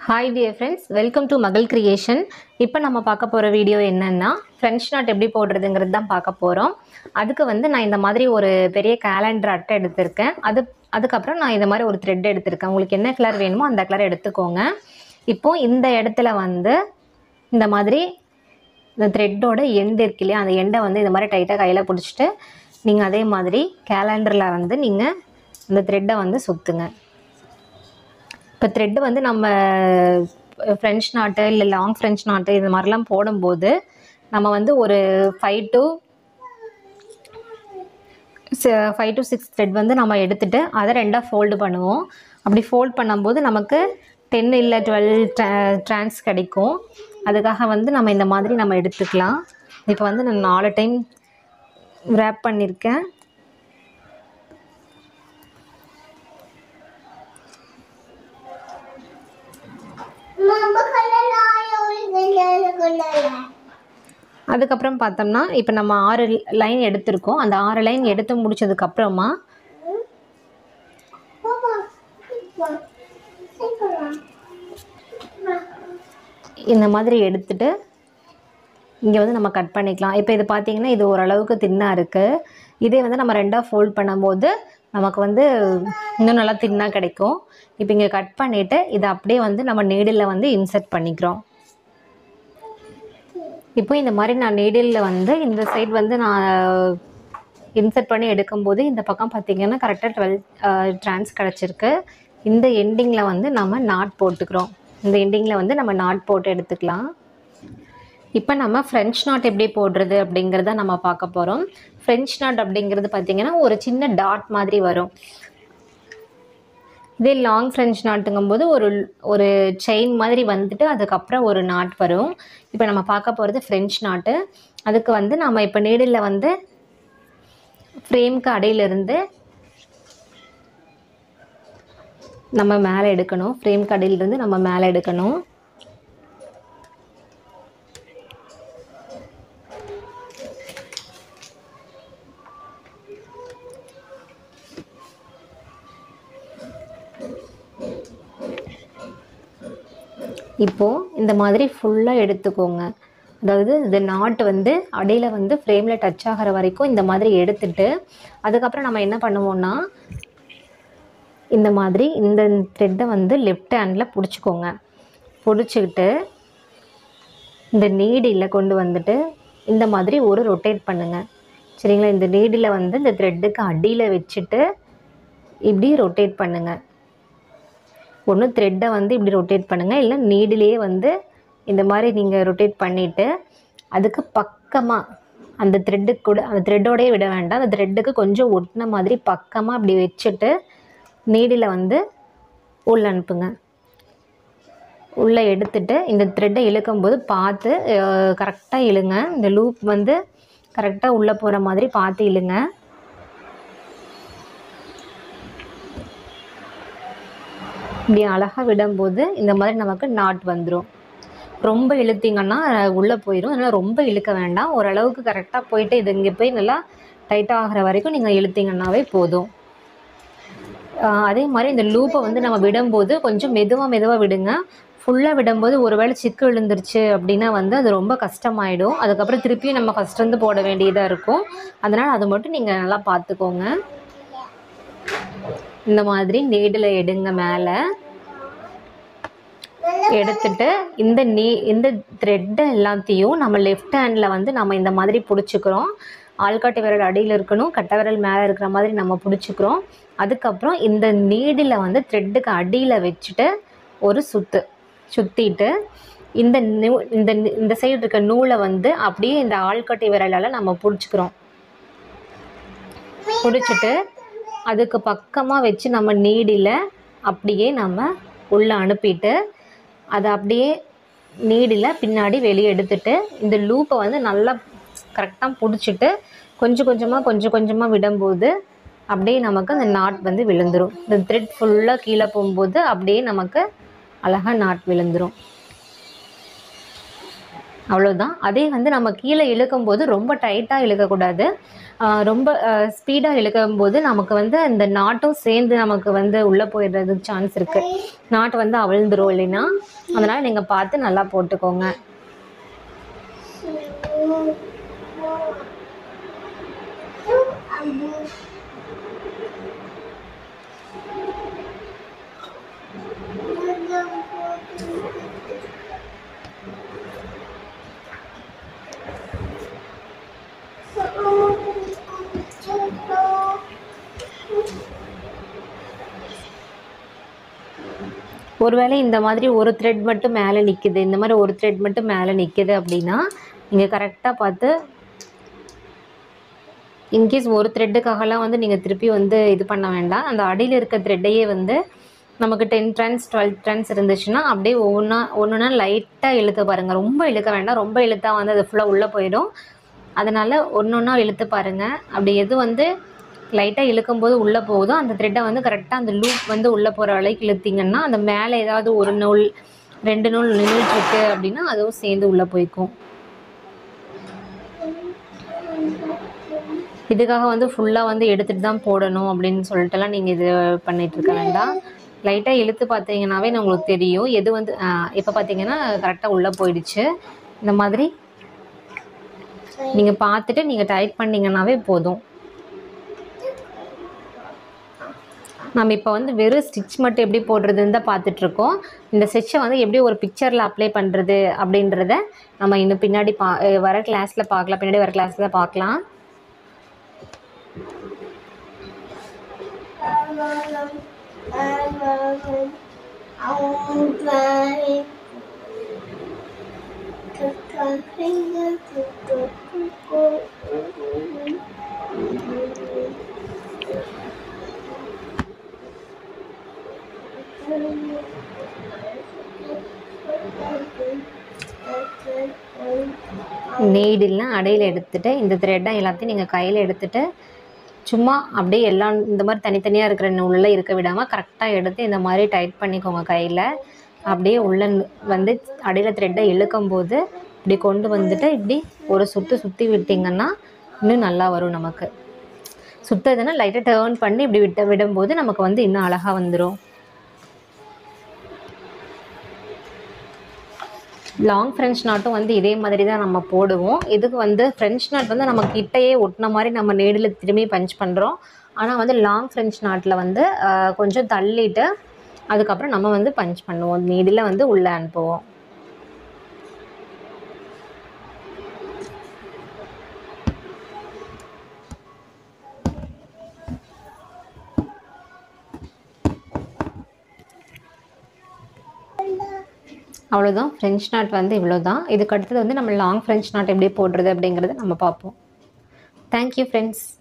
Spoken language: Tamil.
Hi dear friends welcome to Magal creation இப்போ நம்ம பார்க்க போகிற வீடியோ என்னன்னா ஃப்ரெஞ்ச் நாட் எப்படி போடுறதுங்கிறது தான் பார்க்க போகிறோம் அதுக்கு வந்து நான் இந்த மாதிரி ஒரு பெரிய கேலண்டர் அட்டை எடுத்திருக்கேன் அது அதுக்கப்புறம் நான் இந்த மாதிரி ஒரு த்ரெட் எடுத்திருக்கேன் உங்களுக்கு என்ன கலர் வேணுமோ அந்த கலர் எடுத்துக்கோங்க இப்போ இந்த இடத்துல வந்து இந்த மாதிரி இந்த த்ரெட்டோட எண்ட் இருக்கு இல்லையா அந்த எண்டை வந்து இந்த மாதிரி டைட்டாக கையில் பிடிச்சிட்டு நீங்கள் அதே மாதிரி கேலண்டரில் வந்து நீங்கள் இந்த த்ரெட்டை வந்து சுற்றுங்க இப்போ த்ரெட்டு வந்து நம்ம ஃப்ரெஞ்ச் நாட்டு இல்லை லாங் ஃப்ரெஞ்ச் நாட்டு இது மாதிரிலாம் போடும்போது நம்ம வந்து ஒரு five to five to six thread வந்து நம்ம எடுத்துட்டு அதை ரெண்டாக ஃபோல்டு பண்ணுவோம் அப்படி ஃபோல்ட் பண்ணும்போது நமக்கு டென் இல்லை டுவெல் ட்ரான்ஸ் கிடைக்கும் அதுக்காக வந்து நம்ம இந்த மாதிரி நம்ம எடுத்துக்கலாம் இப்போ வந்து நான் நாலு டைம் ரேப் பண்ணியிருக்கேன் Mamma kolla jag vill kolla அதுக்கப்புறம் பார்த்தோம்னா இப்போ நம்ம ஆறு லைன் எடுத்திருக்கோம் அந்த ஆறு லைன் எடுத்து முடிச்சதுக்கப்புறமா Pappa, titta. Se kolla. இந்த மாதிரி எடுத்துட்டு இங்கே வந்து நம்ம கட் பண்ணிக்கலாம் இப்போ இது பார்த்தீங்கன்னா இது ஓரளவுக்கு தின்னாக இருக்குது இதே வந்து நம்ம ரெண்டாக ஃபோல்ட் பண்ணும்போது நமக்கு வந்து இன்னும் நல்லா தின்னாக கிடைக்கும் இப்போ இங்கே கட் பண்ணிவிட்டு இதை அப்படியே வந்து நம்ம நீடில் வந்து இன்சர்ட் பண்ணிக்கிறோம் இப்போ இந்த மாதிரி நான் நீடிலில் வந்து இந்த சைடு வந்து நான் இன்சர்ட் பண்ணி எடுக்கும்போது இந்த பக்கம் பார்த்தீங்கன்னா கரெக்டாக டுவெல் ட்ரான்ஸ் கிடச்சிருக்கு இந்த எண்டிங்கில் வந்து நம்ம நாட் போட்டுக்கிறோம் இந்த எண்டிங்கில் வந்து நம்ம நாட் போட்டு எடுத்துக்கலாம் இப்போ நம்ம ஃப்ரெஞ்ச் நாட் எப்படி போடுறது அப்படிங்கிறத நம்ம பார்க்க போகிறோம் ஃப்ரெஞ்ச் நாட் அப்படிங்கிறது பார்த்தீங்கன்னா ஒரு சின்ன டாட் மாதிரி வரும் இதே லாங் ஃப்ரெஞ்ச் நாட்டுங்கும்போது ஒரு ஒரு செயின் மாதிரி வந்துட்டு அதுக்கப்புறம் ஒரு நாட் வரும் இப்போ நம்ம பார்க்க போகிறது ஃப்ரெஞ்ச் நாட்டு அதுக்கு வந்து நம்ம இப்போ நீடில் வந்து ஃப்ரேம்க்கு அடியிலிருந்து நம்ம மேலே எடுக்கணும் ஃப்ரேம்க்கு அடியிலிருந்து நம்ம மேலே எடுக்கணும் இப்போது இந்த மாதிரி ஃபுல்லாக எடுத்துக்கோங்க அதாவது இந்த நாட் வந்து அடியில் வந்து ஃப்ரேமில் டச் ஆகிற வரைக்கும் இந்த மாதிரி எடுத்துட்டு அதுக்கப்புறம் நம்ம என்ன பண்ணுவோம்னா இந்த மாதிரி இந்த த்ரெட்டை வந்து லெஃப்ட் ஹேண்டில் பிடிச்சிக்கோங்க பிடிச்சிக்கிட்டு இந்த நீடியில் கொண்டு வந்துட்டு இந்த மாதிரி ஒரு ரொட்டேட் பண்ணுங்கள் சரிங்களா இந்த நீடில் வந்து இந்த த்ரெட்டுக்கு அடியில் வச்சுட்டு இப்படி ரொட்டேட் பண்ணுங்கள் ஒன்று த்ரெட்டை வந்து இப்படி ரொட்டேட் பண்ணுங்கள் இல்லை நீடிலேயே வந்து இந்த மாதிரி நீங்கள் ரொட்டேட் பண்ணிவிட்டு அதுக்கு பக்கமாக அந்த த்ரெட்டுக்கு கூட அந்த த்ரெட்டோடயே விட வேண்டாம் அந்த த்ரெட்டுக்கு கொஞ்சம் ஒட்டின மாதிரி பக்கமாக அப்படி வச்சுட்டு நீடில் வந்து உள்ள அனுப்புங்க உள்ளே எடுத்துட்டு இந்த த்ரெட்டை இழுக்கும்போது பார்த்து கரெக்டாக இழுங்க இந்த லூப் வந்து கரெக்டாக உள்ளே போகிற மாதிரி பார்த்து இழுங்க இப்படி அழகாக விடும்போது இந்த மாதிரி நமக்கு நாட் வந்துடும் ரொம்ப இழுத்தீங்கன்னா உள்ளே போயிடும் அதனால் ரொம்ப இழுக்க வேண்டாம் ஓரளவுக்கு கரெக்டாக போயிட்டு இது இங்கே போய் நல்லா டைட்டாக ஆகிற வரைக்கும் நீங்கள் இழுத்தீங்கன்னாவே போதும் ஆஹ் அதே மாதிரி இந்த லூப்பை வந்து நம்ம விடும்போது கொஞ்சம் மெதுவாக மெதுவாக விடுங்க ஃபுல்லாக விடும்போது ஒருவேளை சிக்கு விழுந்துருச்சு அப்படின்னா வந்து அது ரொம்ப கஷ்டமாயிடும் அதுக்கப்புறம் திருப்பியும் நம்ம ஃபஸ்ட் வந்து போட வேண்டியதாக இருக்கும் அதனால் அதை மட்டும் நீங்கள் நல்லா பார்த்துக்கோங்க இந்த மாதிரி நீடில் எடுங்க மேலே எடுத்துட்டு இந்த நீ இந்த த்ரெட்டை எல்லாத்தையும் நம்ம லெஃப்ட் ஹேண்டில் வந்து நம்ம இந்த மாதிரி பிடிச்சிக்கிறோம் ஆள்காட்டு விரல் அடியில் இருக்கணும் கட்டை விரல் மேலே இருக்கிற மாதிரி நம்ம பிடிச்சிக்கிறோம் அதுக்கப்புறம் இந்த நீடில் வந்து த்ரெட்டுக்கு அடியில் வச்சுட்டு ஒரு சுத்து சுற்றிட்டு இந்த நூ இந்த இந்த சைடு இருக்க நூலை வந்து அப்படியே இந்த ஆள்காட்டி விரலால் நம்ம பிடிச்சிக்கிறோம் பிடிச்சிட்டு அதுக்கு பக்கமாக வச்சு நம்ம நீடில் அப்படியே நம்ம உள்ளே அனுப்பிட்டு அதை அப்படியே நீடில் பின்னாடி வெளியே எடுத்துட்டு இந்த லூப்பை வந்து நல்லா கரெக்டாக பிடிச்சிட்டு கொஞ்சம் கொஞ்சமாக கொஞ்சம் கொஞ்சமாக விடும்போது அப்படியே நமக்கு அந்த நாட் வந்து விழுந்துரும் இந்த த்ரெட் ஃபுல்லாக கீழே போகும்போது அப்படியே நமக்கு அழகாக நாட் விழுந்துரும் அவ்வளோதான் அதே வந்து நம்ம கீழே இழுக்கும்போது ரொம்ப டைட்டாக இழுக்கக்கூடாது ஆஹ் ரொம்ப ஸ்பீடாக இழுக்கும் போது நமக்கு வந்து அந்த நாட்டும் சேர்ந்து நமக்கு வந்து உள்ளே போயிடுறதுக்கு சான்ஸ் இருக்குது நாட்டு வந்து அவிழ்ந்துரும் இல்லைன்னா அதனால் நீங்கள் பார்த்து நல்லா போட்டுக்கோங்க ஒருவேளை இந்த மாதிரி ஒரு த்ரெட் மட்டும் மேலே நிற்குது இந்த மாதிரி ஒரு த்ரெட் மட்டும் மேலே நிற்குது அப்படின்னா நீங்கள் கரெக்டாக பார்த்து இன்கேஸ் ஒரு த்ரெட்டுக்காகலாம் வந்து நீங்கள் திருப்பி வந்து இது பண்ண வேண்டாம் அந்த அடியில் இருக்க த்ரெட்டையே வந்து நமக்கு டென் ட்ரெண்ட்ஸ் டுவெல் ட்ரெண்ட்ஸ் இருந்துச்சுன்னா அப்படியே ஒவ்வொன்றா ஒன்றுனா லைட்டாக இழுத்து பாருங்கள் ரொம்ப இழுக்க வேண்டாம் ரொம்ப இழுத்தா வந்து அது ஃபுல்லாக உள்ளே போயிடும் அதனால் ஒன்று ஒன்றா இழுத்து பாருங்கள் அப்படி எது வந்து லைட்டாக இழுக்கும்போது உள்ளே போகுதோ அந்த த்ரெட்டை வந்து கரெக்டாக அந்த லூப் வந்து உள்ளே போகிற அளவுக்கு இழுத்தீங்கன்னா அந்த மேலே ஏதாவது ஒரு நூல் ரெண்டு நூல் நின்றுட்டுருக்கு அப்படின்னா அதுவும் சேர்ந்து உள்ளே போய்க்கும் இதுக்காக வந்து ஃபுல்லாக வந்து எடுத்துகிட்டு தான் போடணும் அப்படின்னு சொல்லிட்டுலாம் நீங்கள் இது பண்ணிட்டு இருக்க வேண்டாம் லைட்டாக இழுத்து பார்த்தீங்கன்னாவே உங்களுக்கு தெரியும் எது வந்து இப்போ பார்த்தீங்கன்னா கரெக்டாக உள்ளே போயிடுச்சு இந்த மாதிரி நீங்கள் பார்த்துட்டு நீங்கள் டைட் பண்ணிங்கன்னாவே போதும் நம்ம இப்போ வந்து வெறும் ஸ்டிச் மட்டும் எப்படி போடுறதுன்னு தான் பார்த்துட்ருக்கோம் இந்த ஸ்டிச்சை வந்து எப்படி ஒரு பிக்சரில் அப்ளை பண்ணுறது அப்படின்றத நம்ம இன்னும் பின்னாடி பா அஹ் வர கிளாஸில் பார்க்கலாம் பின்னாடி வர கிளாஸில் பார்க்கலாம் நீடில்லாம் அடையில் எடுத்துட்டு இந்த த்ரெட்டை எல்லாத்தையும் நீங்கள் கையில் எடுத்துட்டு சும்மா அப்படியே எல்லாம் இந்த மாதிரி தனித்தனியாக இருக்கிற நூலில் இருக்க விடாமல் கரெக்டாக எடுத்து இந்த மாதிரி டைட் பண்ணிக்கோங்க கையில் அப்படியே உள்ள நு- வந்து அடியில் த்ரெட்டை இழுக்கும் போது இப்படி கொண்டு வந்துட்டு இப்படி ஒரு சுற்று சுற்றி விட்டிங்கன்னா இன்னும் நல்லா வரும் நமக்கு சுத்ததுன்னா லைட்டாக டேர்ன் பண்ணி இப்படி விட்ட விடும்போது நமக்கு வந்து இன்னும் அழகாக வந்துடும் லாங் ஃப்ரெஞ்ச் நாட்டும் வந்து இதே மாதிரி தான் நம்ம போடுவோம் இதுக்கு வந்து ஃப்ரெஞ்ச் நாட் வந்து நம்ம கிட்டையே ஒட்டின மாதிரி நம்ம நேடில் திரும்பி பஞ்ச் பண்ணுறோம் ஆனால் வந்து லாங் ஃப்ரெஞ்ச் நாட்டில் வந்து ஆஹ், கொஞ்சம் தள்ளிட்டு அதுக்கப்புறம் நம்ம வந்து பஞ்ச் பண்ணுவோம் நீடில் வந்து உள்ளே அனுப்புவோம் அவ்வளோதான் ஃப்ரெஞ்ச் நாட் வந்து இவ்வளோ தான் இதுக்கு அடுத்தது வந்து நம்ம லாங் ஃப்ரெஞ்ச் நாட் எப்படி போடுறது அப்படிங்கிறத நம்ம பார்ப்போம் தேங்க்யூ ஃப்ரெண்ட்ஸ்